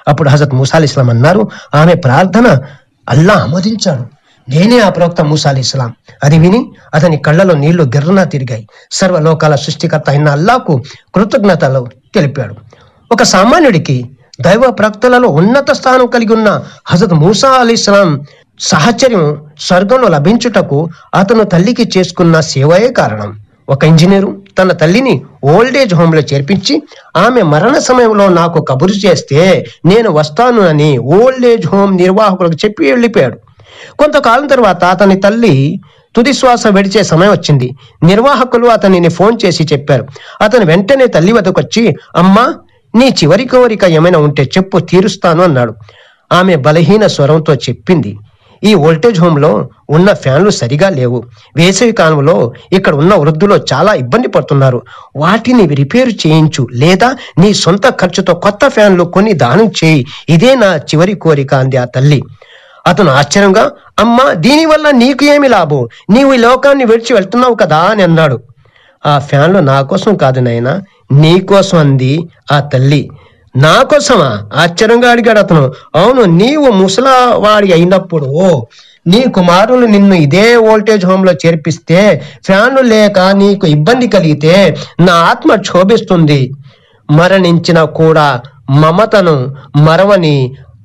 అప్పుడు హజరత్ మూసా అలీ ఇస్లాం అన్నారు ఆమె ప్రార్థన అల్లా ఆమోదించాడు నేనే ఆ ప్రవక్త మూసా అలీ ఇస్లాం అది విని అతని కళ్ళలో నీళ్లు గిర్రనా తిరిగాయి సర్వలోకాల సృష్టికర్త అయిన అల్లాకు కృతజ్ఞతలు తెలిపాడు ఒక సామాన్యుడికి దైవ ప్రవక్తలలో ఉన్నత స్థానం కలిగి ఉన్న హజరత్ మూసా అలీ ఇస్లాం సహచర్యం స్వర్గంలో లభించుటకు అతను తల్లికి చేసుకున్న సేవయే కారణం ఒక ఇంజనీరు తన తల్లిని ఓల్డేజ్ హోమ్ లో చేర్పించి ఆమె మరణ సమయంలో నాకు కబురు చేస్తే నేను వస్తాను అని ఓల్డేజ్ హోమ్ నిర్వాహకులకు చెప్పి వెళ్ళిపోయాడు కొంతకాలం తర్వాత అతని తల్లి తుది శ్వాస విడిచే సమయం వచ్చింది నిర్వాహకులు అతనిని ఫోన్ చేసి చెప్పారు అతను వెంటనే తల్లి వద్దకు వచ్చి అమ్మా నీ చివరి కోరిక ఏమైనా ఉంటే చెప్పు తీరుస్తాను అన్నాడు ఆమె బలహీన స్వరంతో చెప్పింది ఈ వోల్టేజ్ హోమ్ లో ఉన్న ఫ్యాన్లు సరిగా లేవు వేసవి కాలంలో ఇక్కడ ఉన్న వృద్ధులు చాలా ఇబ్బంది పడుతున్నారు వాటిని రిపేరు చేయించు లేదా నీ సొంత ఖర్చుతో కొత్త ఫ్యాన్లు కొని దానం చేయి ఇదే నా చివరి కోరిక అంది ఆ తల్లి అతను ఆశ్చర్యంగా అమ్మా దీనివల్ల నీకు ఏమి లాభం నీవు ఈ లోకాన్ని విడిచి వెళ్తున్నావు కదా అని అన్నాడు ఆ ఫ్యాన్లు నా కోసం కాదు నాయనా నీ కోసం అంది ఆ తల్లి నా కోసమా ఆశ్చర్యంగా అడిగాడు అతను అవును నీవు ముసలవాడి అయినప్పుడు నీ కుమారులు నిన్ను ఇదే వోల్టేజ్ హోమ్ లో చేర్పిస్తే ఫ్యాన్లు లేక నీకు ఇబ్బంది కలిగితే నా ఆత్మ క్షోభిస్తుంది మరణించిన కూడా మమతను మరవని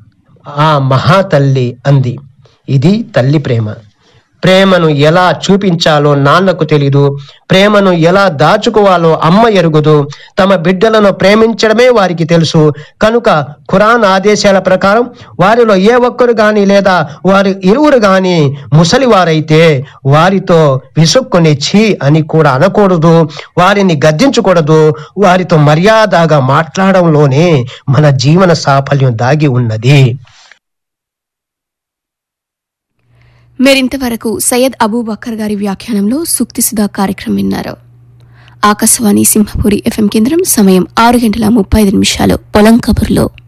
ఆ మహాతల్లి అంది ఇది తల్లి ప్రేమ ప్రేమను ఎలా చూపించాలో నాన్నకు తెలీదు ప్రేమను ఎలా దాచుకోవాలో అమ్మ ఎరుగుదు తమ బిడ్డలను ప్రేమించడమే వారికి తెలుసు కనుక ఖురాన్ ఆదేశాల ప్రకారం వారిలో ఏ ఒక్కరు గాని లేదా వారి ఇరువురు గాని ముసలివారైతే వారితో విసుక్కుని ఛీ అని కూడా అనకూడదు వారిని గద్దించకూడదు వారితో మర్యాదగా మాట్లాడడంలోనే మన జీవన సాఫల్యం దాగి ఉన్నది మీరింతవరకు సయ్యద్ అబూబక్కర్ గారి వ్యాఖ్యానంలో సూక్తి సుధా కార్యక్రమం విన్నారు ఆకాశవాణి సింహపురి ఎఫ్ఎం కేంద్రం సమయం ఆరు గంటల ముప్పై ఐదు నిమిషాలు పొలం కబుర్లో